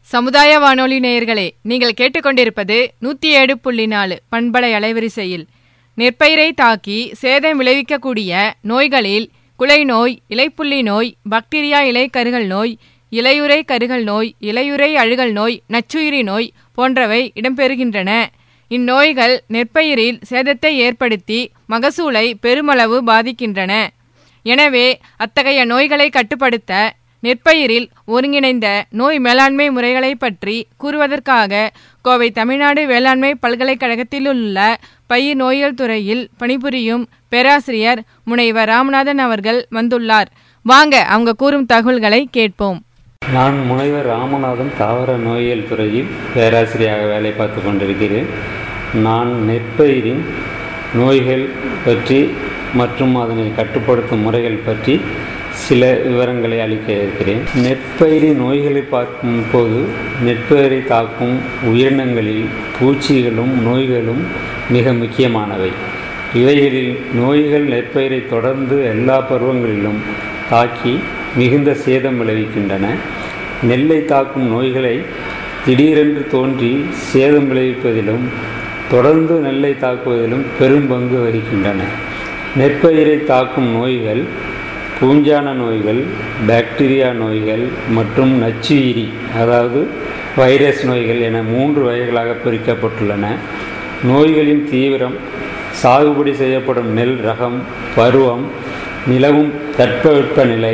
சமுதாய வானொலி நேயர்களே நீங்கள் கேட்டுக்கொண்டிருப்பது நூற்றி ஏழு புள்ளி நாலு பண்பலை அலைவரிசையில் நெற்பயிரை தாக்கி சேதம் விளைவிக்கக்கூடிய நோய்களில் குலை நோய் இலைப்புள்ளி நோய் பாக்டீரியா இலை கருகல் நோய் இலையுறை கருகல் நோய் இலையுறை அழுகல் நோய் நச்சுயிரி நோய் போன்றவை இடம்பெறுகின்றன இந்நோய்கள் நெற்பயிரில் சேதத்தை ஏற்படுத்தி மகசூலை பெருமளவு பாதிக்கின்றன எனவே அத்தகைய நோய்களை கட்டுப்படுத்த நெற்பயிரில் ஒருங்கிணைந்த நோய் மேலாண்மை முறைகளை பற்றி கூறுவதற்காக கோவை தமிழ்நாடு வேளாண்மை பல்கலைக்கழகத்திலுள்ள பயிர் நோயியல் துறையில் பணிபுரியும் பேராசிரியர் முனைவர் ராமநாதன் அவர்கள் வந்துள்ளார் வாங்க அவங்க கூறும் தகவல்களை கேட்போம் நான் முனைவர் ராமநாதன் தாவர நோயியல் துறையில் பேராசிரியராக வேலை பார்த்து கொண்டிருக்கிறேன் நான் நெற்பயிரின் நோய்கள் பற்றி மற்றும் அதனை கட்டுப்படுத்தும் முறைகள் பற்றி சில விவரங்களை அளிக்க இருக்கிறேன் நெற்பயிரின் நோய்களை பார்க்கும் போது நெற்பயிரை தாக்கும் உயிரினங்களில் பூச்சிகளும் நோய்களும் மிக முக்கியமானவை இவைகளில் நோய்கள் நெற்பயிரை தொடர்ந்து எல்லா பருவங்களிலும் தாக்கி மிகுந்த சேதம் விளைவிக்கின்றன நெல்லை தாக்கும் நோய்களை திடீரென்று தோன்றி சேதம் விளைவிப்பதிலும் தொடர்ந்து நெல்லை தாக்குவதிலும் பெரும் பங்கு வகிக்கின்றன நெற்பயிரை தாக்கும் நோய்கள் பூஞ்சான நோய்கள் பாக்டீரியா நோய்கள் மற்றும் நச்சுயிரி அதாவது வைரஸ் நோய்கள் என மூன்று வகைகளாக பிரிக்கப்பட்டுள்ளன நோய்களின் தீவிரம் சாகுபடி செய்யப்படும் நெல் ரகம் பருவம் நிலவும் தட்பவெப்பநிலை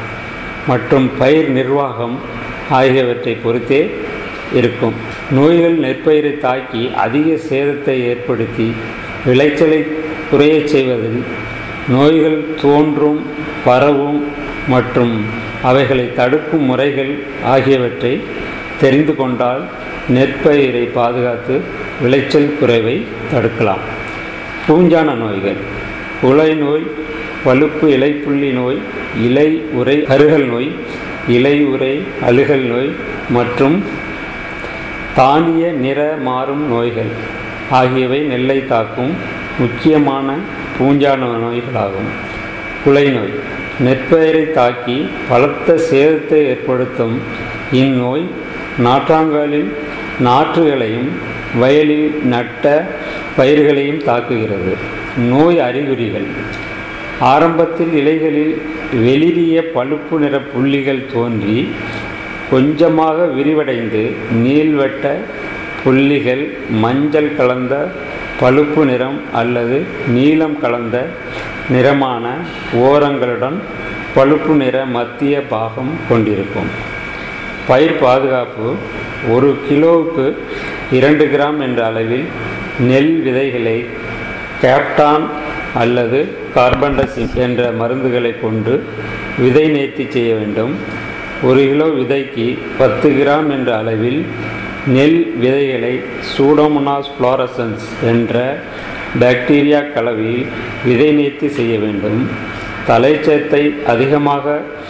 மற்றும் பயிர் நிர்வாகம் ஆகியவற்றை பொறுத்தே இருக்கும் நோய்கள் நெற்பயிரை தாக்கி அதிக சேதத்தை ஏற்படுத்தி விளைச்சலை குறையச் செய்வதில் நோய்கள் தோன்றும் பரவும் மற்றும் அவைகளை தடுக்கும் முறைகள் ஆகியவற்றை தெரிந்து கொண்டால் நெற்பயிரை பாதுகாத்து விளைச்சல் குறைவை தடுக்கலாம் பூஞ்சான நோய்கள் குலை நோய் பழுப்பு இலைப்புள்ளி நோய் இலை உரை அருகல் நோய் இலை உரை அழுகல் நோய் மற்றும் தானிய நிற மாறும் நோய்கள் ஆகியவை நெல்லை தாக்கும் முக்கியமான பூஞ்சான நோய்களாகும் குலை நோய் நெற்பயிரை தாக்கி பலத்த சேதத்தை ஏற்படுத்தும் இந்நோய் நாற்றாங்காலில் நாற்றுகளையும் வயலில் நட்ட பயிர்களையும் தாக்குகிறது நோய் அறிகுறிகள் ஆரம்பத்தில் இலைகளில் வெளிரிய பழுப்பு நிற புள்ளிகள் தோன்றி கொஞ்சமாக விரிவடைந்து நீள்வட்ட புள்ளிகள் மஞ்சள் கலந்த பழுப்பு நிறம் அல்லது நீலம் கலந்த நிறமான ஓரங்களுடன் பழுப்பு நிற மத்திய பாகம் கொண்டிருக்கும் பயிர் பாதுகாப்பு ஒரு கிலோவுக்கு இரண்டு கிராம் என்ற அளவில் நெல் விதைகளை கேப்டான் அல்லது கார்பன்டசிம் என்ற மருந்துகளை கொண்டு விதை நேர்த்தி செய்ய வேண்டும் ஒரு கிலோ விதைக்கு பத்து கிராம் என்ற அளவில் நெல் விதைகளை சூடோமோனாஸ் ஃப்ளோரசன்ஸ் என்ற பாக்டீரியா கலவையில் விதை நேர்த்தி செய்ய வேண்டும் தலைச்சத்தை அதிகமாக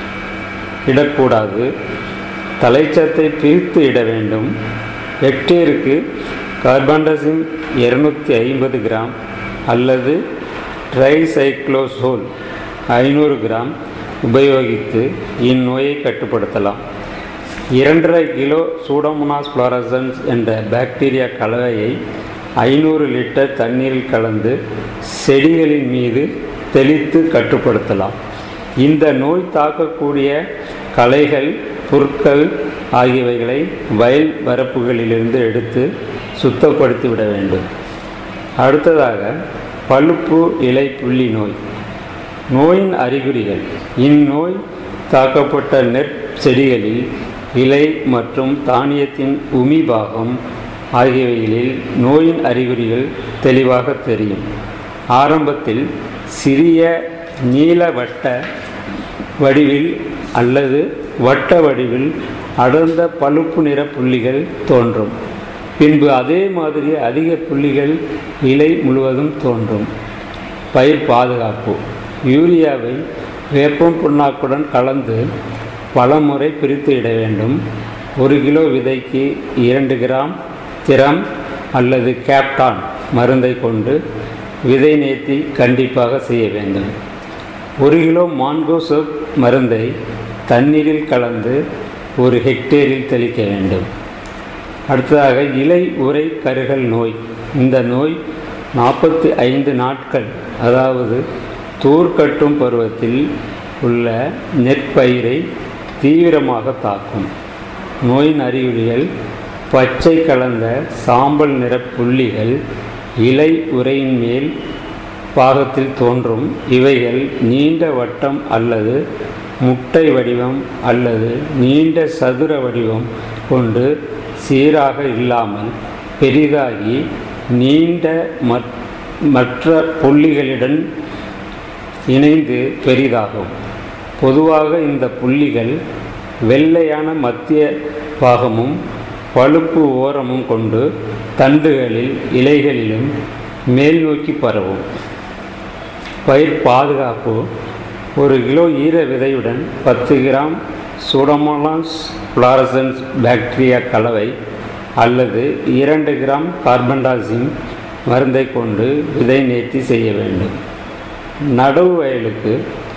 இடக்கூடாது தலைச்சத்தை பிரித்து இட வேண்டும் ஹெக்டேருக்கு கார்பன்டசிம் இருநூற்றி ஐம்பது கிராம் அல்லது ட்ரைசைக்ளோசோல் ஐநூறு கிராம் உபயோகித்து இந்நோயை கட்டுப்படுத்தலாம் இரண்டரை கிலோ சூடோமோனாஸ் ஃப்ளோரசன்ஸ் என்ற பாக்டீரியா கலவையை ஐநூறு லிட்டர் தண்ணீரில் கலந்து செடிகளின் மீது தெளித்து கட்டுப்படுத்தலாம் இந்த நோய் தாக்கக்கூடிய களைகள் புற்கள் ஆகியவைகளை வயல் வரப்புகளிலிருந்து எடுத்து சுத்தப்படுத்தி விட வேண்டும் அடுத்ததாக பழுப்பு இலை புள்ளி நோய் நோயின் அறிகுறிகள் இந்நோய் தாக்கப்பட்ட நெற் செடிகளில் இலை மற்றும் தானியத்தின் உமி பாகம் ஆகியவைகளில் நோயின் அறிகுறிகள் தெளிவாக தெரியும் ஆரம்பத்தில் சிறிய நீல வட்ட வடிவில் அல்லது வட்ட வடிவில் அடர்ந்த பழுப்பு நிற புள்ளிகள் தோன்றும் பின்பு அதே மாதிரி அதிக புள்ளிகள் இலை முழுவதும் தோன்றும் பயிர் பாதுகாப்பு யூரியாவை வேப்பம் புண்ணாக்குடன் கலந்து பல முறை பிரித்து இட வேண்டும் ஒரு கிலோ விதைக்கு இரண்டு கிராம் திறம் அல்லது கேப்டான் மருந்தை கொண்டு விதை நேர்த்தி கண்டிப்பாக செய்ய வேண்டும் ஒரு கிலோ மான்கோ சோப் மருந்தை தண்ணீரில் கலந்து ஒரு ஹெக்டேரில் தெளிக்க வேண்டும் அடுத்ததாக இலை உறை கருகல் நோய் இந்த நோய் நாற்பத்தி ஐந்து நாட்கள் அதாவது தூர்க்கட்டும் பருவத்தில் உள்ள நெற்பயிரை தீவிரமாக தாக்கும் நோயின் அறிகுறிகள் பச்சை கலந்த சாம்பல் நிற புள்ளிகள் இலை உரையின் மேல் பாகத்தில் தோன்றும் இவைகள் நீண்ட வட்டம் அல்லது முட்டை வடிவம் அல்லது நீண்ட சதுர வடிவம் கொண்டு சீராக இல்லாமல் பெரிதாகி நீண்ட மற்ற புள்ளிகளுடன் இணைந்து பெரிதாகும் பொதுவாக இந்த புள்ளிகள் வெள்ளையான மத்திய பாகமும் பழுப்பு ஓரமும் கொண்டு தண்டுகளில் இலைகளிலும் மேல் நோக்கி பரவும் பயிர் பாதுகாப்பு ஒரு கிலோ ஈர விதையுடன் பத்து கிராம் சூடமோலாஸ் ஃப்ளாரசன்ஸ் பாக்டீரியா கலவை அல்லது இரண்டு கிராம் கார்பன்டாசிம் மருந்தை கொண்டு விதை நேர்த்தி செய்ய வேண்டும் நடவு வயலுக்கு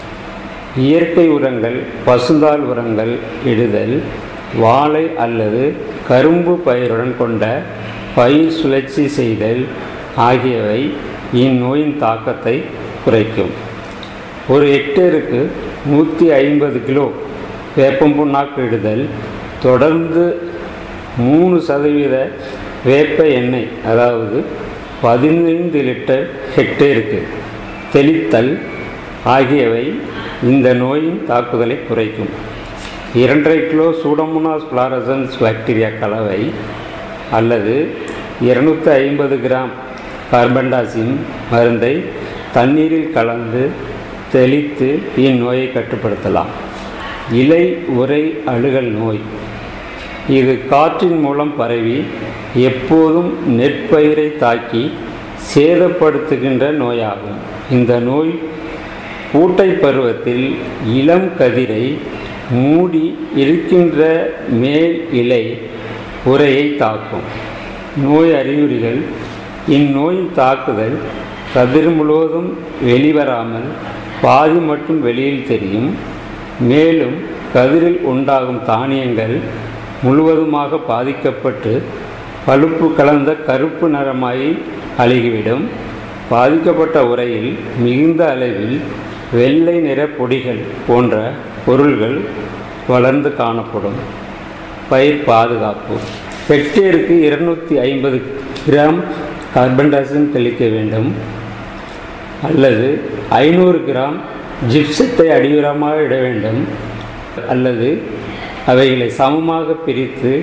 இயற்கை உரங்கள் பசுந்தாள் உரங்கள் இடுதல் வாழை அல்லது கரும்பு பயிருடன் கொண்ட பயிர் சுழற்சி செய்தல் ஆகியவை இந்நோயின் தாக்கத்தை குறைக்கும் ஒரு ஹெக்டேருக்கு நூற்றி ஐம்பது கிலோ வேப்பம் புண்ணாக்கு இடுதல் தொடர்ந்து மூணு சதவீத வேப்ப எண்ணெய் அதாவது பதினைந்து லிட்டர் ஹெக்டேருக்கு தெளித்தல் ஆகியவை இந்த நோயின் தாக்குதலை குறைக்கும் இரண்டரை கிலோ சூடமுனாஸ் ஃப்ளாரசன்ஸ் பாக்டீரியா கலவை அல்லது இருநூற்றி ஐம்பது கிராம் கார்பன்டாசின் மருந்தை தண்ணீரில் கலந்து தெளித்து இந்நோயை கட்டுப்படுத்தலாம் இலை உரை அழுகல் நோய் இது காற்றின் மூலம் பரவி எப்போதும் நெற்பயிரை தாக்கி சேதப்படுத்துகின்ற நோயாகும் இந்த நோய் பூட்டை பருவத்தில் இளம் கதிரை மூடி இருக்கின்ற மேல் இலை உரையை தாக்கும் நோய் அறிகுறிகள் இந்நோயின் தாக்குதல் கதிர் முழுவதும் வெளிவராமல் பாதி மட்டும் வெளியில் தெரியும் மேலும் கதிரில் உண்டாகும் தானியங்கள் முழுவதுமாக பாதிக்கப்பட்டு பழுப்பு கலந்த கருப்பு நிறமாய் அழுகிவிடும் பாதிக்கப்பட்ட உரையில் மிகுந்த அளவில் வெள்ளை நிற பொடிகள் போன்ற பொருள்கள் வளர்ந்து காணப்படும் பயிர் பாதுகாப்பு ஹெக்டேருக்கு இருநூற்றி ஐம்பது கிராம் கார்பன் டை தெளிக்க வேண்டும் அல்லது ஐநூறு கிராம் ஜிப்சத்தை அடியுரமாக இட வேண்டும் அல்லது அவைகளை சமமாக பிரித்து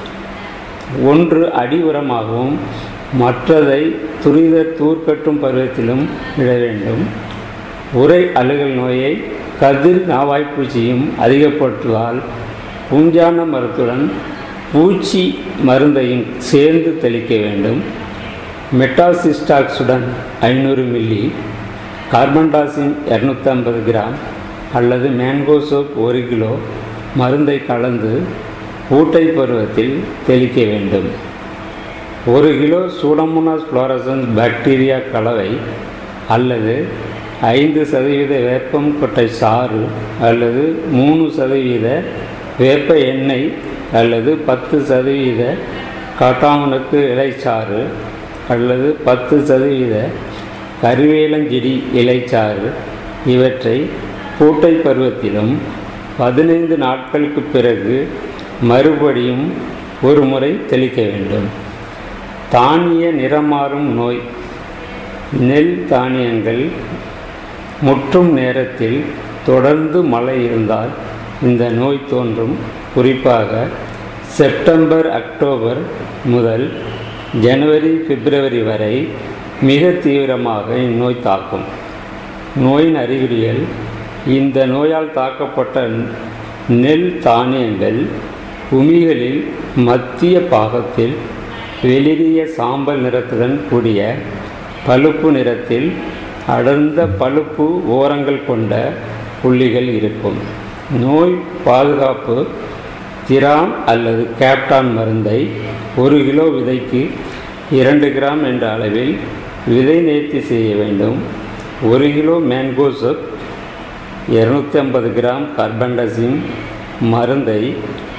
ஒன்று அடி உரமாகவும் மற்றதை துரித தூர்க்கட்டும் பருவத்திலும் இட வேண்டும் உரை அழுகல் நோயை கதிர் நாவாய்ப்பூச்சியும் அதிகப்படுத்துவதால் பூஞ்சான மருத்துடன் பூச்சி மருந்தையும் சேர்ந்து தெளிக்க வேண்டும் மெட்டாசிஸ்டாக்ஸுடன் ஐநூறு மில்லி கார்பன்டாசின் இரநூத்தி ஐம்பது கிராம் அல்லது மேங்கோ சோப் ஒரு கிலோ மருந்தை கலந்து ஊட்டை பருவத்தில் தெளிக்க வேண்டும் ஒரு கிலோ சூடமுனாஸ் ஃப்ளோரசன்ஸ் பாக்டீரியா கலவை அல்லது ஐந்து சதவீத வேப்பம் கொட்டை சாறு அல்லது மூணு சதவீத வேப்ப எண்ணெய் அல்லது பத்து சதவீத காட்டாமனுக்கு இலைச்சாறு அல்லது பத்து சதவீத கருவேலஞ்செடி இலைச்சாறு இவற்றை பூட்டை பருவத்திலும் பதினைந்து நாட்களுக்கு பிறகு மறுபடியும் ஒரு முறை தெளிக்க வேண்டும் தானிய நிறமாறும் நோய் நெல் தானியங்கள் முற்றும் நேரத்தில் தொடர்ந்து மழை இருந்தால் இந்த நோய் தோன்றும் குறிப்பாக செப்டம்பர் அக்டோபர் முதல் ஜனவரி பிப்ரவரி வரை மிக தீவிரமாக இந்நோய் தாக்கும் நோயின் அறிகுறிகள் இந்த நோயால் தாக்கப்பட்ட நெல் தானியங்கள் உமிகளில் மத்திய பாகத்தில் வெளிரிய சாம்பல் நிறத்துடன் கூடிய பழுப்பு நிறத்தில் அடர்ந்த பழுப்பு ஓரங்கள் கொண்ட புள்ளிகள் இருக்கும் நோய் பாதுகாப்பு திராம் அல்லது கேப்டான் மருந்தை ஒரு கிலோ விதைக்கு இரண்டு கிராம் என்ற அளவில் விதை நேர்த்தி செய்ய வேண்டும் ஒரு கிலோ மேங்கோசப் இரநூத்தி ஐம்பது கிராம் கார்பன்டசிம் மருந்தை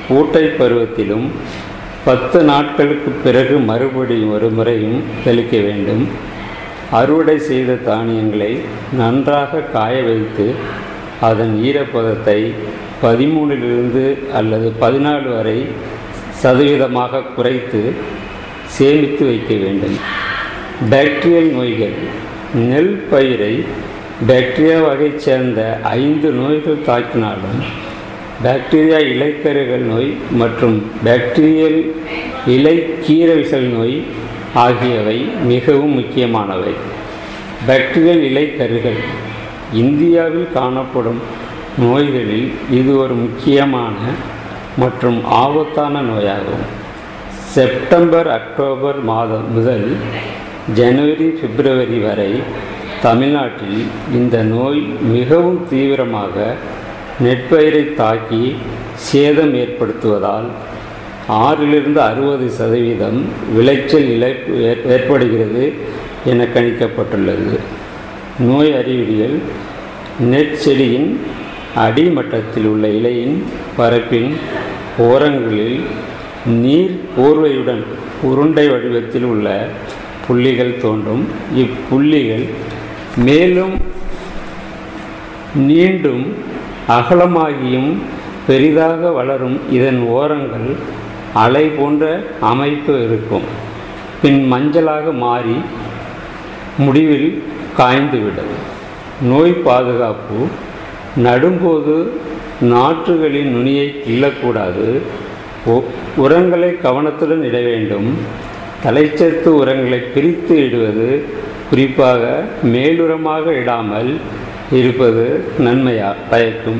பூட்டை பருவத்திலும் பத்து நாட்களுக்கு பிறகு மறுபடியும் ஒரு முறையும் தெளிக்க வேண்டும் அறுவடை செய்த தானியங்களை நன்றாக காய வைத்து அதன் ஈரப்பதத்தை பதிமூணிலிருந்து அல்லது பதினாலு வரை சதவீதமாக குறைத்து சேமித்து வைக்க வேண்டும் பாக்டீரியல் நோய்கள் நெல் பயிரை பாக்டீரியா வகை சேர்ந்த ஐந்து நோய்கள் தாக்கினாலும் பாக்டீரியா இலைக்கருகள் நோய் மற்றும் பாக்டீரியல் இலை கீரவிசல் நோய் ஆகியவை மிகவும் முக்கியமானவை பாக்டீரியல் இலைக்கருகள் இந்தியாவில் காணப்படும் நோய்களில் இது ஒரு முக்கியமான மற்றும் ஆபத்தான நோயாகும் செப்டம்பர் அக்டோபர் மாதம் முதல் ஜனவரி பிப்ரவரி வரை தமிழ்நாட்டில் இந்த நோய் மிகவும் தீவிரமாக நெற்பயிரை தாக்கி சேதம் ஏற்படுத்துவதால் ஆறிலிருந்து அறுபது சதவீதம் விளைச்சல் இழப்பு ஏற்படுகிறது என கணிக்கப்பட்டுள்ளது நோய் அறிவியல் நெற்செடியின் அடிமட்டத்தில் உள்ள இலையின் பரப்பின் ஓரங்களில் நீர் போர்வையுடன் உருண்டை வடிவத்தில் உள்ள புள்ளிகள் தோன்றும் இப்புள்ளிகள் மேலும் நீண்டும் அகலமாகியும் பெரிதாக வளரும் இதன் ஓரங்கள் அலை போன்ற அமைப்பு இருக்கும் பின் மஞ்சளாக மாறி முடிவில் காய்ந்துவிடும் நோய் பாதுகாப்பு நடும்போது நாற்றுகளின் நுனியை கிள்ளக்கூடாது உரங்களை கவனத்துடன் இட வேண்டும் தலைச்சத்து உரங்களை பிரித்து இடுவது குறிப்பாக மேலுரமாக இடாமல் இருப்பது நன்மையா பயக்கும்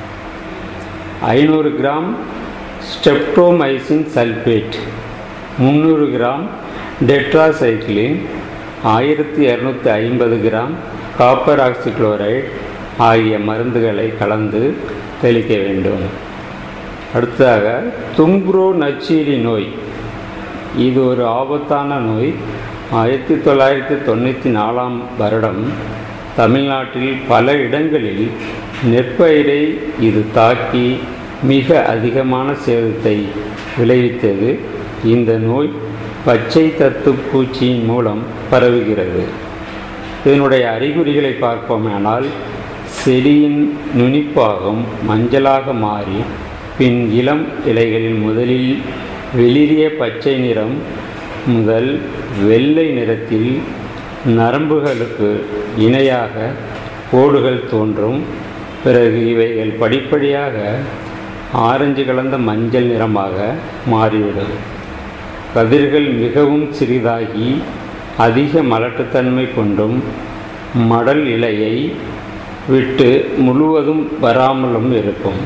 ஐநூறு கிராம் ஸ்டெப்டோமைசின் சல்பேட் முந்நூறு கிராம் டெட்ராசைக்ளின் ஆயிரத்தி இரநூத்தி ஐம்பது கிராம் காப்பர் ஆக்சிக்ளோரைடு ஆகிய மருந்துகளை கலந்து தெளிக்க வேண்டும் அடுத்ததாக துங்குரோ நச்சீரி நோய் இது ஒரு ஆபத்தான நோய் ஆயிரத்தி தொள்ளாயிரத்தி தொண்ணூற்றி நாலாம் வருடம் தமிழ்நாட்டில் பல இடங்களில் நெற்பயிரை இது தாக்கி மிக அதிகமான சேதத்தை விளைவித்தது இந்த நோய் பச்சை தத்து பூச்சியின் மூலம் பரவுகிறது இதனுடைய அறிகுறிகளை பார்ப்போமானால் செடியின் நுனிப்பாகம் மஞ்சளாக மாறி பின் இளம் இலைகளில் முதலில் வெளிரிய பச்சை நிறம் முதல் வெள்ளை நிறத்தில் நரம்புகளுக்கு இணையாக கோடுகள் தோன்றும் பிறகு இவைகள் படிப்படியாக ஆரஞ்சு கலந்த மஞ்சள் நிறமாக மாறிவிடும் கதிர்கள் மிகவும் சிறிதாகி அதிக மலட்டுத்தன்மை கொண்டும் மடல் இலையை விட்டு முழுவதும் வராமலும் இருக்கும்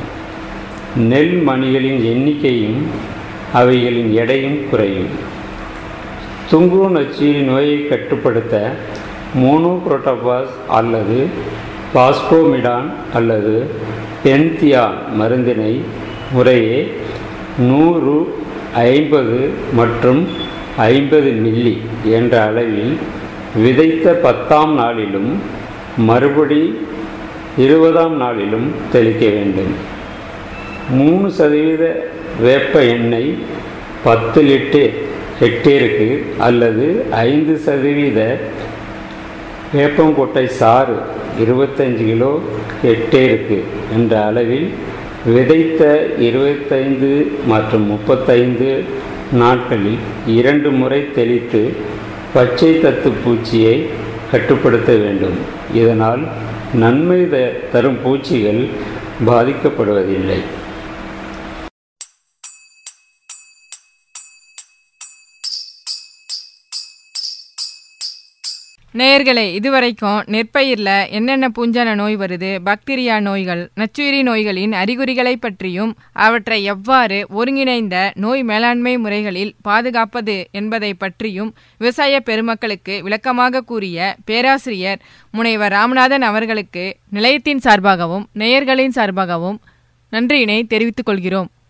நெல் மணிகளின் எண்ணிக்கையும் அவைகளின் எடையும் குறையும் துங்குரு நச்சீரி நோயை கட்டுப்படுத்த மோனோக்ரோட்டோபாஸ் அல்லது பாஸ்போமிடான் அல்லது பென்தியான் மருந்தினை முறையே நூறு ஐம்பது மற்றும் ஐம்பது மில்லி என்ற அளவில் விதைத்த பத்தாம் நாளிலும் மறுபடி இருபதாம் நாளிலும் தெளிக்க வேண்டும் மூணு சதவீத வேப்ப எண்ணெய் பத்து லிட்டர் ஹெக்டேருக்கு அல்லது ஐந்து சதவீத வேப்பங்கொட்டை சாறு இருபத்தஞ்சு கிலோ ஹெக்டேருக்கு என்ற அளவில் விதைத்த இருபத்தைந்து மற்றும் முப்பத்தைந்து நாட்களில் இரண்டு முறை தெளித்து பச்சை தத்து பூச்சியை கட்டுப்படுத்த வேண்டும் இதனால் நன்மை தரும் பூச்சிகள் பாதிக்கப்படுவதில்லை நேயர்களே இதுவரைக்கும் நெற்பயிரில் என்னென்ன பூஞ்சான நோய் வருது பாக்டீரியா நோய்கள் நச்சுயிரி நோய்களின் அறிகுறிகளை பற்றியும் அவற்றை எவ்வாறு ஒருங்கிணைந்த நோய் மேலாண்மை முறைகளில் பாதுகாப்பது என்பதை பற்றியும் விவசாய பெருமக்களுக்கு விளக்கமாக கூறிய பேராசிரியர் முனைவர் ராமநாதன் அவர்களுக்கு நிலையத்தின் சார்பாகவும் நேயர்களின் சார்பாகவும் நன்றியினை தெரிவித்துக் கொள்கிறோம்